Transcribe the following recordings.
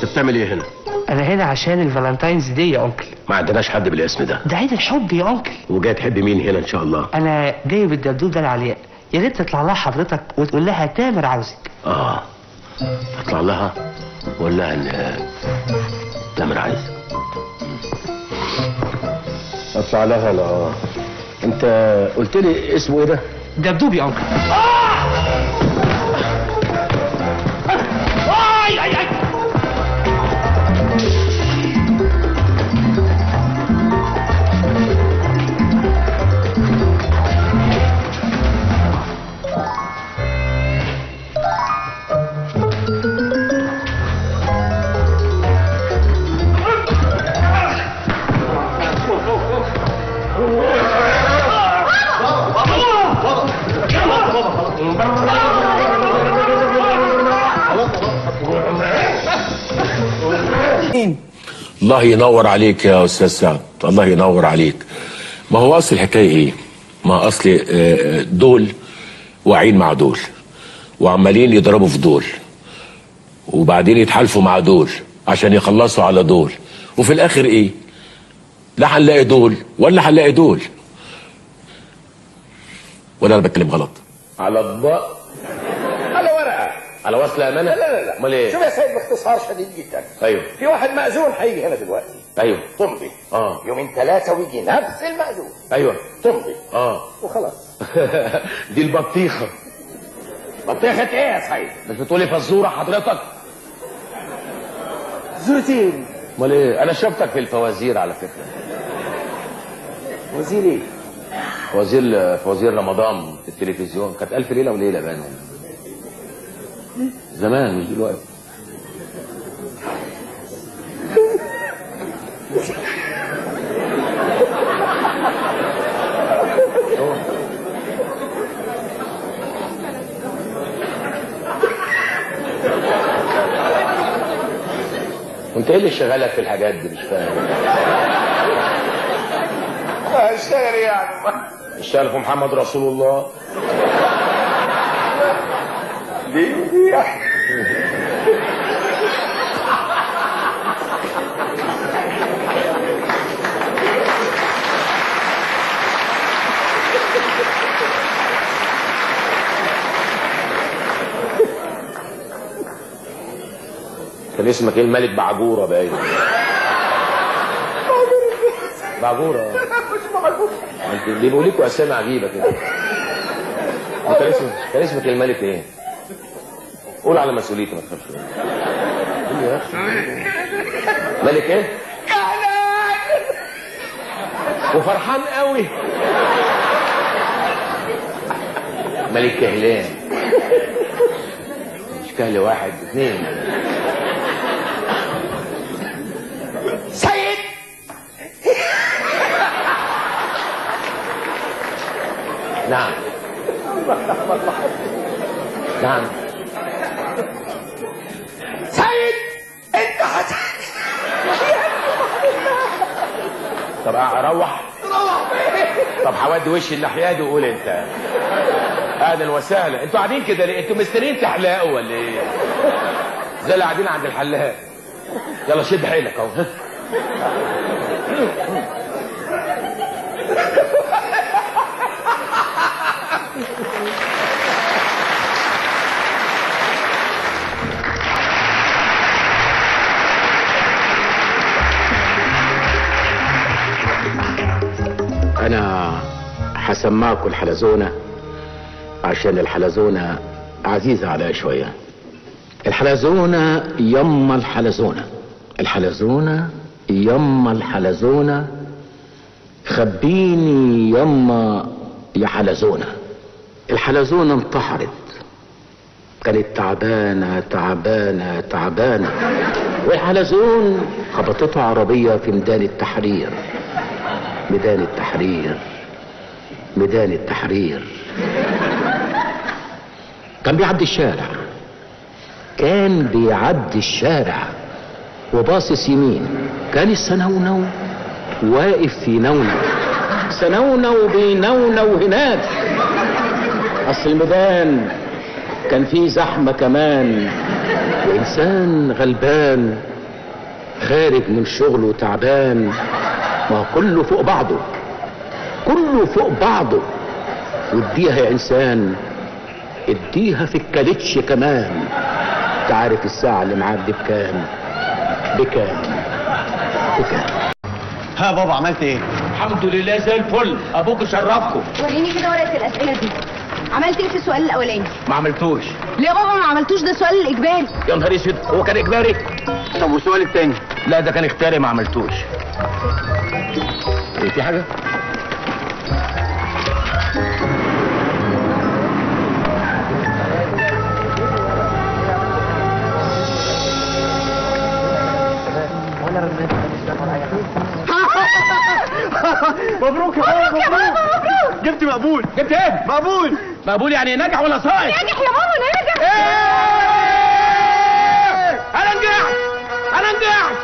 انت بتعمل ايه هنا انا هنا عشان الفالنتاينز دي يا انكل ما عندناش حد بالاسم ده ده عيد الحب يا انكل وجاي تحب مين هنا ان شاء الله انا جاي بالدبدوب ده العلياء يا ريت تطلع لها حضرتك وتقول لها تامر عاوزك اه اطلع لها ولا لها ان تامر عايز اطلع لها انا اه انت قلت لي اسمه ايه ده دبدوب يا انكل الله ينور عليك يا استاذ سعد الله ينور عليك ما هو اصل الحكايه ايه ما اصل آه، دول واعين مع دول وعمالين يضربوا في دول وبعدين يتحالفوا مع دول عشان يخلصوا على دول وفي الاخر ايه لا هنلاقي دول ولا هنلاقي دول ولا انا بتكلم غلط على الضاء على ورقه على وصل امانه لا لا لا امال ايه شوف يا سيد باختصار شديد جدا ايوه في واحد مأذون هيجي هنا دلوقتي ايوه تمضي اه يومين ثلاثة ويجي نفس المأذون ايوه تمضي اه وخلاص دي البطيخه بطيخة ايه يا سيد؟ مش بتقولي فزوره حضرتك زوتين امال ايه انا شفتك في الفوازير على فكره وزير ايه؟ فوازير فوازير رمضان في التلفزيون كانت الف ليله وليله بان زمان مش دلوقتي وانت ايه اللي شغالك في الحاجات دي مش فاهم اشتغل يعني اشتغل في محمد رسول الله دي دي كان اسمك ايه الملك بعجوره باين بعجوره انت اللي بيقول لكم اسامي عجيبه كده كان اسمك كان اسمك إيه الملك ايه؟ قول على مسؤوليتي ما تخافش قول يا اخي ملك ايه؟ وفرحان قوي ملك كهلان مش كهل واحد اثنين سيد نعم نعم سيد انت هت طب اروح طب هودي وشي الناحيه دي وقول انت اهلا وسهلا انتوا قاعدين كده ليه انتوا مستنيين تحلقوا ولا ايه زي اللي قاعدين عند الحلاق يلا شد حيلك اهو ها. انا هسمعكم الحلزونه عشان الحلزونه عزيزه عليا شويه الحلزونه يما الحلزونه الحلزونه يما الحلزونه خبيني يما يا حلزونه الحلزونه انتحرت كانت تعبانه تعبانه تعبانه والحلزون خبطته عربيه في ميدان التحرير ميدان التحرير ميدان التحرير كان بيعدي الشارع كان بيعدي الشارع وباصص يمين كان السنونو واقف في نونو سنونو بينونو هناك اصل الميدان كان فيه زحمه كمان وانسان غلبان خارج من شغله تعبان ما هو كله فوق بعضه كله فوق بعضه واديها يا انسان اديها في الكالتش كمان تعرف الساعة اللي معاك دي بكام بكام بكام ها بابا عملت ايه؟ الحمد لله زي الفل ابوك شرفكم وريني كده ورقه الاسئله دي عملت ايه في السؤال الاولاني ما عملتوش ليه يا بابا ما عملتوش ده سؤال الاجباري يا نهار اسود هو كان اجباري طب والسؤال التاني؟ لا ده كان اختياري ما عملتوش ايه في حاجه مبروك يا بابا مبروك مبروك جبت مقبول جبت ايه مقبول مقبول يعني نجح ولا ساقط ناجح يا بابا ناجح انا نجحت انا نجحت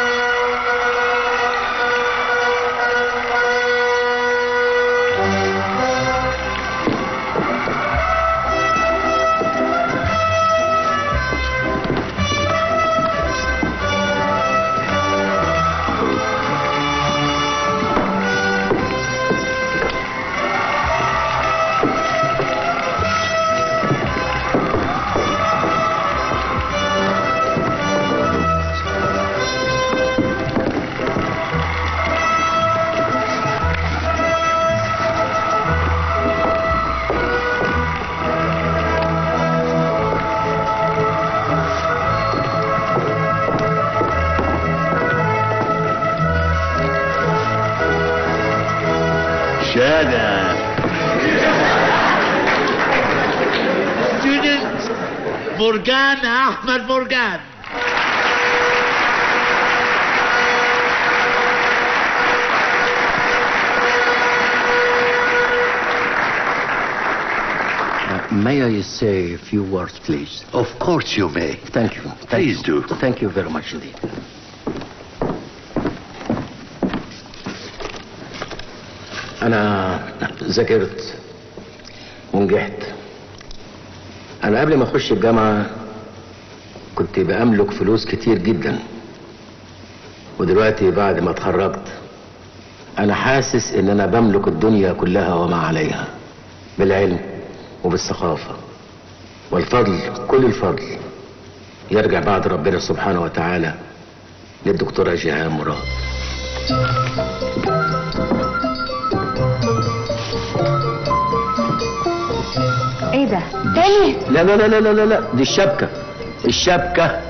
شادة Student Morgan Ahmed Morgan. May I say a few words, please? Of course you may. Thank you. Thank Please you. do. Thank you very much indeed. أنا ذاكرت ونجحت. أنا قبل ما أخش الجامعة كنت بأملك فلوس كتير جدا. ودلوقتي بعد ما اتخرجت أنا حاسس إن أنا بملك الدنيا كلها وما عليها. بالعلم وبالثقافة. والفضل كل الفضل يرجع بعد ربنا سبحانه وتعالى للدكتورة جيهان مراد ايه ده تاني لا لا لا لا لا لا, لا. دي الشبكة الشبكة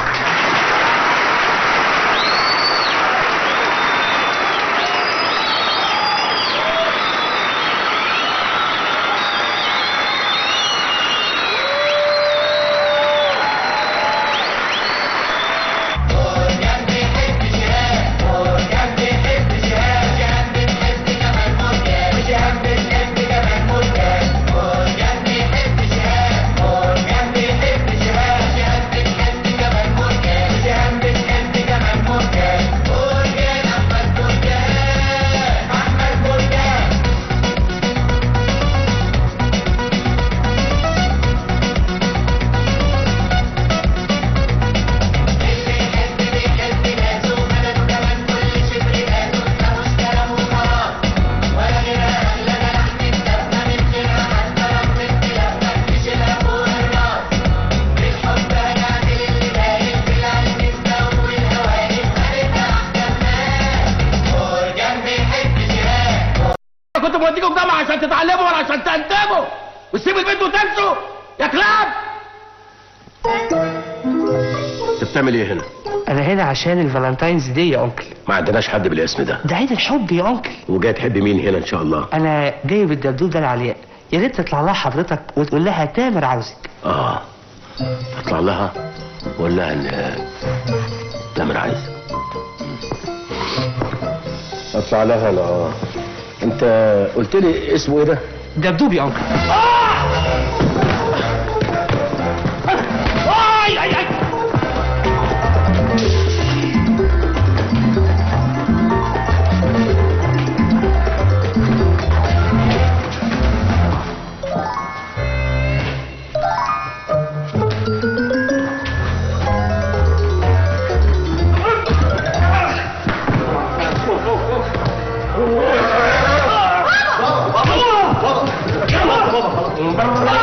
كنت بوديكم الجامعة عشان تتعلموا ولا عشان تقدموا وتسيبوا البيت وتنسوا يا كلاب انت بتعمل ايه هنا؟ انا هنا عشان الفالنتاينز دي يا انكل ما عندناش حد بالاسم ده ده عيد الحب يا انكل وجاي تحب مين هنا ان شاء الله انا جايب الدبدوب ده العلياء يا ريت تطلع لها حضرتك وتقول لها تامر عاوزك اه اطلع لها واقول لها ان تامر عايز اطلع لها انا اه انت قلت لي اسمه ايه ده دبدوب يا انكل اي اي اي مبروك